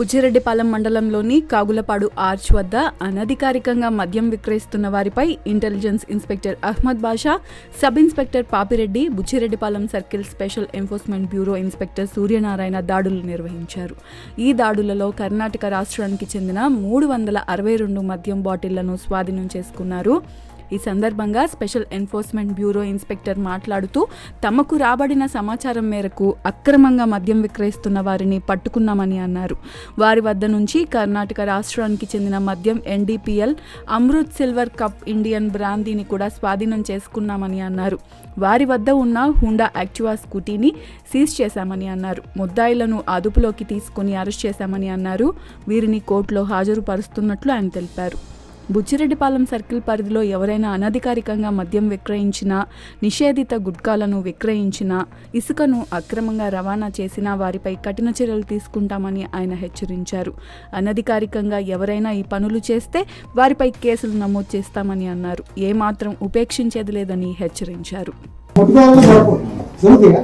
బుచ్చిరెడ్డిపాలెం మండలంలోని కాగులపాడు ఆర్చ్ వద్ద అనధికారికంగా మద్యం విక్రయిస్తున్న వారిపై intelligence inspector Ahmed Basha sub inspector Papireddy Buchireddypalem circle special enforcement bureau inspector Suryanarayana దాడులు నిర్వహించారు ఈ దాడులలో కర్ణాటక రాష్ట్రానికి చెందిన మూడు వందల అరవై రెండు మద్యం బాటిళ్లను స్వాధీనం చేసుకున్నారు ఈ సందర్భంగా స్పెషల్ ఎన్ఫోర్స్మెంట్ బ్యూరో ఇన్స్పెక్టర్ మాట్లాడుతూ తమకు రాబడిన సమాచారం మేరకు అక్రమంగా మద్యం విక్రయిస్తున్న వారిని పట్టుకున్నామని అన్నారు వారి వద్ద నుంచి కర్ణాటక రాష్ట్రానికి చెందిన మద్యం N D P L Amrit silver cup Indian బ్రాందీని కూడా స్వాధీనం చేసుకున్నామని అన్నారు వారి వద్ద ఉన్న హుండా యాక్టివా స్కూటీని సీజ్ చేశామని అన్నారు ముద్దాయిలను అదుపులోకి తీసుకుని అరెస్ట్ చేశామని అన్నారు వీరిని కోర్టులో హాజరుపరుస్తున్నట్లు ఆయన తెలిపారు బుచ్చిరెడ్డిపాలెం సర్కిల్ పరిధిలో ఎవరైనా అనధికారికంగా మద్యం విక్రయించినా నిషేధిత గుట్కాలను విక్రయించినా ఇసుకను అక్రమంగా రవాణా చేసినా వారిపై కఠిన చర్యలు తీసుకుంటామని ఆయన హెచ్చరించారు అనధికారికంగా ఎవరైనా ఈ పనులు చేస్తే వారిపై కేసులు నమోదు చేస్తామని అన్నారు ఏమాత్రం ఉపేక్షించేది లేదని హెచ్చరించారు ముట్టుకోవాలని కొరకు సుమతిగా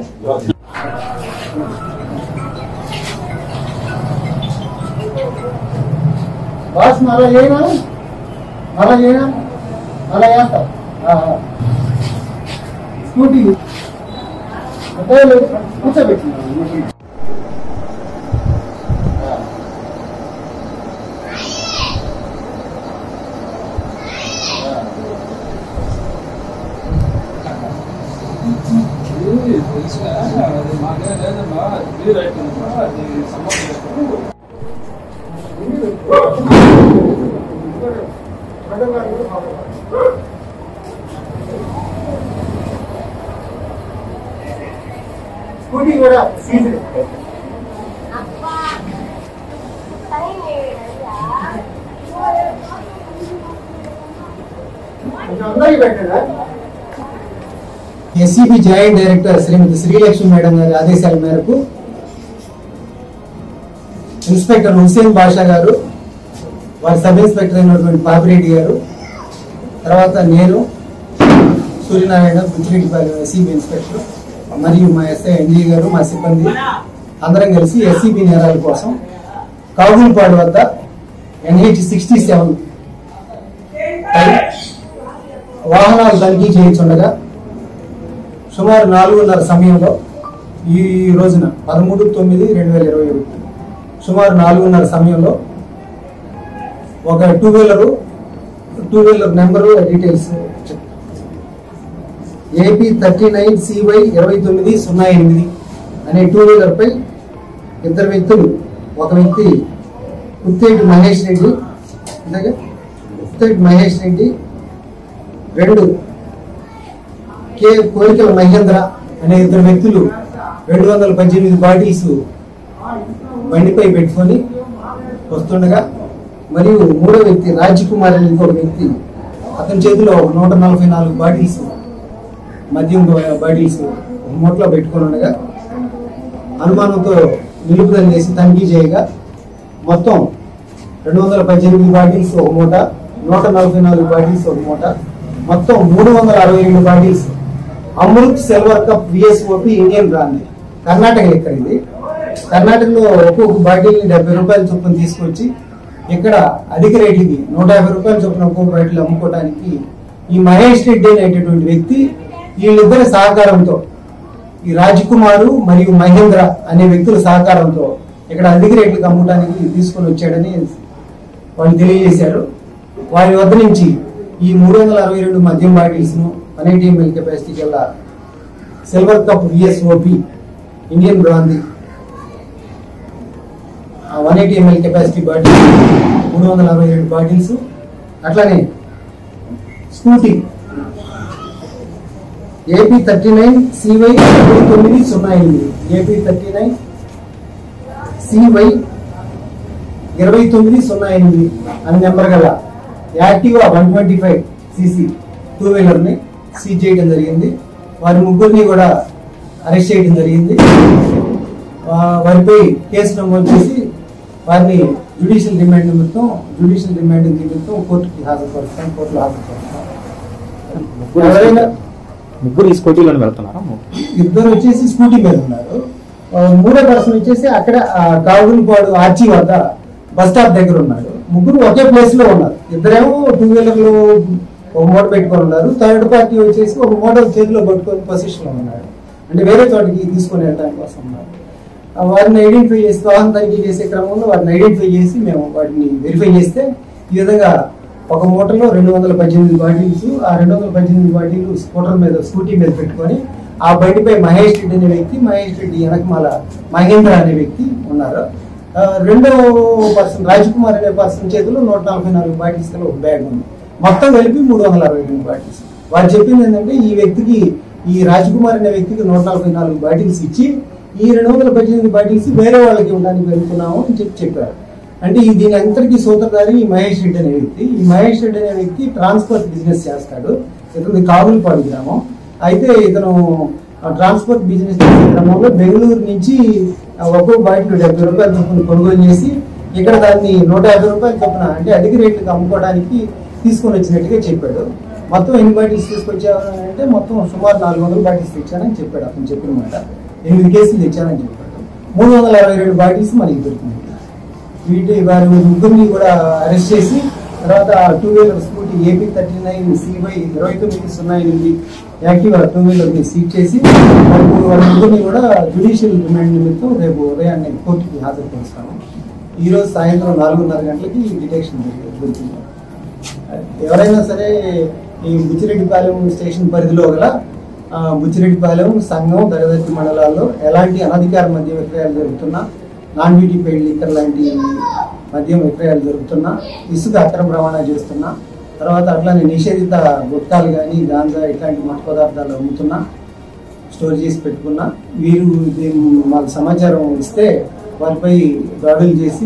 బాస్ మళ్ళా చేయనా మళ్ళా చేయనా మళ్ళా చేస్తా స్కూటీ అంటే లేదు కూర్చోబెట్టి స్కూటీ కూడా సీజన్ కొంచెం అందరికి పెట్టడా S C B joint director Srimathi Srilakshmi madam గారి ఆదేశాల మేరకు ఇన్స్పెక్టర్ హుసేన్ బాషా గారు వారి సబ్ ఇన్స్పెక్టర్ అయినటువంటి పాపిరెడ్డి గారు తర్వాత నేను సూర్యనారాయణ బుచ్చిరెడ్డిపాలెం ఎస్సీబీ ఇన్స్పెక్టర్ మరియు మా ఎస్ఐ ఎన్జీ గారు మా సిబ్బంది అందరం కలిసి ఎస్సీబీ నేరాల కోసం కాగులపాడు వద్ద ఎన్హెచ్ సిక్స్టీ సెవెన్ వాహనాలు తనిఖీ చేయించుండగా సుమారు నాలుగున్నర సమయంలో ఈ రోజున పదమూడు తొమ్మిది రెండు వేల ఇరవై ఒకటి సుమారు నాలుగున్నర సమయంలో ఒక two wheeler two wheeler number details A P thirty nine C Y ఇరవై తొమ్మిది సున్నా ఎనిమిది అనే టూ వీలర్పై ఇద్దరు వ్యక్తులు ఒక వ్యక్తి కుత్తేటి మహేష్ రెడ్డి అంతేగా కుత్తేటి మహేష్ రెడ్డి రెండు కే కోరికల మహేంద్ర అనే ఇద్దరు వ్యక్తులు రెండు వందల పద్దెనిమిది బాటిల్స్ బండిపై పెట్టుకొని వస్తుండగా మరియు మూడో వ్యక్తి రాజ్ కుమార్ అనే ఇంకొక వ్యక్తి అతని చేతిలో ఒక నూట నలభై నాలుగు బాటిల్స్ మద్యం బాటిల్స్ మూటలో పెట్టుకొని ఉండగా అనుమానంతో నిలుపుదల చేసి తనిఖీ చేయగా మొత్తం రెండు వందల పద్దెనిమిది బాటిల్స్ ఒక మూట నూట నలభై నాలుగు బాటిల్స్ ఒక మూట మొత్తం మూడు వందల అరవై రెండు bottles Amrit silver cup V S O P Indian brand Karnataka ఇక్కడ ఇది కర్ణాటకలో ఒక్కొక్క బాటిల్ని డెబ్బై రూపాయల చొప్పున తీసుకొచ్చి ఇక్కడ అధిక రేట్లకి నూట యాభై రూపాయల చొప్పున ఒక్కొక్క బాటిల్ అమ్ముకోవడానికి ఈ మహేష్ రెడ్డి అనేటటువంటి వ్యక్తి వీళ్ళిద్దరి సహకారంతో ఈ రాజ్కుమారు మరియు మహేంద్ర అనే వ్యక్తుల సహకారంతో ఇక్కడ అధిక రేట్లకు అమ్మడానికి తీసుకొని వచ్చాడని వాళ్ళు తెలియజేశారు వారి వద్ద నుంచి ఈ మూడు వందల అరవై రెండు మద్యం బాటిల్స్ ను వన్ ఎయిటీ ఎంఎల్ కెపాసిటీ గల silver cup V S O P Indian brandy one eighty M L capacity bottle మూడు వందల అరవై రెండు బాటిల్స్ అట్లానే scooty A P thirty nine C Y ఇరవై తొమ్మిది సున్నా ఎనిమిది ఏపీ థర్టీ నైన్ సివై ఇరవై తొమ్మిది సున్నా ఎనిమిది అని నెంబర్ గల Activa one twenty five C C two వీలర్ని సీజ్ చేయడం జరిగింది వారి ముగ్గురిని కూడా అరెస్ట్ చేయడం జరిగింది ఆ, వారిపై కేసు నమోదు చేసి వారిని జ్యుడిషియల్ రిమాండ్ నిమిత్తం జ్యుడిషియల్ రిమాండ్ నిమిత్తం కోర్టుకి హాజరుపరుస్తాం కోర్టులో హాజరుపరుస్తాం ఎవరైనా ముగ్గురు ఈ స్కూటీలోనే వెళ్తున్నారా ఇద్దరు వచ్చేసి స్కూటీ మీద ఉన్నారు ఆ, మూడో పర్సన్ వచ్చేసి అక్కడ ఆ, కాగులపాడు ఆర్చి వద్ద బస్ స్టాప్ దగ్గర ఉన్నాడు ముగ్గురు ఒకే ప్లేస్ లో ఉన్నారు ఇద్దరేమో టూ వీలర్లు ఒక మూట పెట్టుకొని ఉన్నారు థర్డ్ పార్టీ వచ్చేసి ఒక మూట చేతిలో పట్టుకొని పొజిషన్ లో ఉన్నాడు అంటే వేరే చోటికి తీసుకొని వెళ్ళడానికి కోసం ఉన్నారు ఆ వారిని ఐడెంటిఫై చేసి వాహనం తనిఖీ చేసే క్రమంలో వారిని ఐడెంటిఫై చేసి మేము వాటిని వెరిఫై చేస్తే ఈ విధంగా ఒక మూటలో రెండు వందల పద్దెనిమిది బాటిల్స్ ఆ రెండు వందల పద్దెనిమిది బాటిల్ స్కూటర్ మీద స్కూటీ మీద పెట్టుకొని ఆ బండిపై మహేష్ రెడ్డి అనే వ్యక్తి మహేష్ రెడ్డి వెనకమాల మహేంద్ర అనే వ్యక్తి ఉన్నారు ఆ, రెండో పర్సన్ రాజ్ కుమార్ అనే పర్సన్ చేతిలో నూట నలభై నాలుగు బాటిల్స్ గల ఒక బ్యాగ్ ఉంది మొత్తం కలిపి మూడు వందల అరవై రెండు బాటిల్స్ వారు చెప్పింది ఏంటంటే ఈ వ్యక్తికి ఈ రాజ్ కుమార్ అనే వ్యక్తికి నూట నలభై నాలుగు బాటిల్స్ ఇచ్చి ఈ రెండు వందల పద్దెనిమిది బాటిల్స్ వేరే వాళ్ళకి ఇవ్వడానికి వెళ్తున్నాము అని చెప్పి చెప్పారు అంటే ఈ దీని అంతటికీ సూత్రధారి ఈ మహేష్ రెడ్డి అనే వ్యక్తి ఈ మహేష్ రెడ్డి అనే వ్యక్తి ట్రాన్స్పోర్ట్ బిజినెస్ చేస్తాడు ఇతను కావులపాడు గ్రామం అయితే ఇతను ఆ ట్రాన్స్పోర్ట్ బిజినెస్ చేసే క్రమంలో బెంగళూరు నుంచి ఆ ఒక్కో బాటిల్ డెబ్బై రూపాయల చొప్పున కొనుగోలు చేసి ఇక్కడ దాన్ని నూట యాభై రూపాయల చొప్పున అంటే అధిక రేట్లకు అమ్ముకోవడానికి తీసుకొని వచ్చినట్టుగా చెప్పాడు మొత్తం ఎన్ని బాటిల్స్ తీసుకొచ్చావు అంటే మొత్తం సుమారు నాలుగు వందల బాటిల్స్ తెచ్చానని చెప్పాడు అతను చెప్పిన మాట ఎనిమిది కేసులు తెచ్చానని చెప్పాడు మూడు వందల అరవై రెండు బాటిల్స్ మనకి దొరికింది వీటి వారి ముగ్గురిని కూడా అరెస్ట్ చేసి తర్వాత two wheeler scooty A P thirty nine C Y ఇరవై తొమ్మిది సున్నా ఎనిమిది యాక్టివ్ టూ వీలర్ ని సీజ్ చేసి వారి ము- వారి ముగ్గురిని కూడా జ్యుడిషియల్ రిమాండ్ నిమిత్తం రేపు ఉదయాన్నే కోర్టుకి హాజరుపరుస్తాము ఈ రోజు సాయంత్రం నాలుగున్నర గంటలకి డిటెక్షన్ జరిగి- దొరికింది ఎవరైనా సరే ఈ బుచ్చిరెడ్డిపాలెం స్టేషన్ పరిధిలో గల ఆ, బుచ్చిరెడ్డిపాలెం సంఘం దగదత్తి మండలాల్లో ఎలాంటి అనధికార మద్య విక్రయాలు జరుగుతున్నా నాన్ డ్యూటీ పెయిడ్ లిక్కర్ లాంటి మద్యం విక్రయాలు జరుగుతున్నా ఇసుక అక్రమ రవాణా చేస్తున్నా తర్వాత అట్లానే నిషేధిత గుట్కాలు కానీ గాంజా ఇట్లాంటి మత పదార్థాలు అమ్ముతున్నా స్టోర్ చేసి పెట్టుకున్నా వీరు దీన్ని మాకు సమాచారం ఇస్తే వారిపై దాడులు చేసి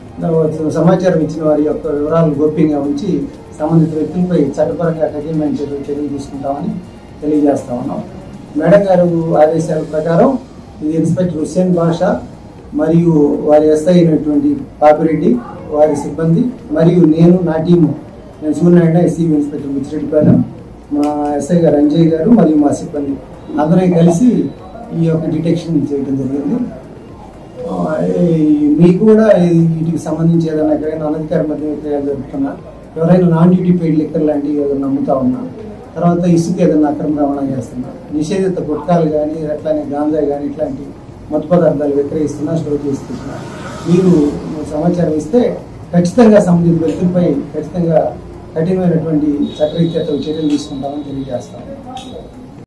సమాచారం ఇచ్చిన వారి యొక్క వివరాలు గోప్యంగా ఉంచి సంబంధిత వ్యక్తులపై చట్టపరంగా కఠినమైన చర్యలు చర్యలు తీసుకుంటామని తెలియజేస్తా ఉన్నాం మేడం గారు ఆదేశాల ప్రకారం ఇది ఇన్స్పెక్టర్ హుస్సేన్ బాషా మరియు వారి ఎస్ఐ అయినటువంటి పాపిరెడ్డి వారి సిబ్బంది మరియు నేను నా టీము నేను సూర్యనారాయణ ఎస్సీ ఇన్స్పెక్టర్ బుచ్చిరెడ్డిపాలెం మా ఎస్ఐ గారు అంజయ్ గారు మరియు మా సిబ్బంది అందరం కలిసి ఈ యొక్క డిటెక్షన్ చేయడం జరిగింది ఆ, ఈ- మీకు కూడా ఈ- వీటికి సంబంధించి ఏదైనా ఎక్కడైనా అనధికార మధ్య విక్రయాలు జరుగుతున్నా ఎవరైనా నాన్ డ్యూటీ పెయిడ్ లిక్కర్ లాంటివి ఏదైనా నమ్ముతా ఉన్నా తర్వాత ఇసుక ఏదైనా అక్రమ రవాణా చేస్తున్నా నిషేధిత గుట్కాలు కానీ అట్లానే గాంజా కానీ ఇట్లాంటి మత్తు పదార్థాలు విక్రయిస్తున్నా స్టోర్ చేస్తున్నా మీరు సమాచారం ఇస్తే ఖచ్చితంగా సంబంధిత వ్యక్తులపై ఖచ్చితంగా కఠినమైనటువంటి చట్టరీత్యా చర్యలు తీసుకుంటామని తెలియజేస్తాం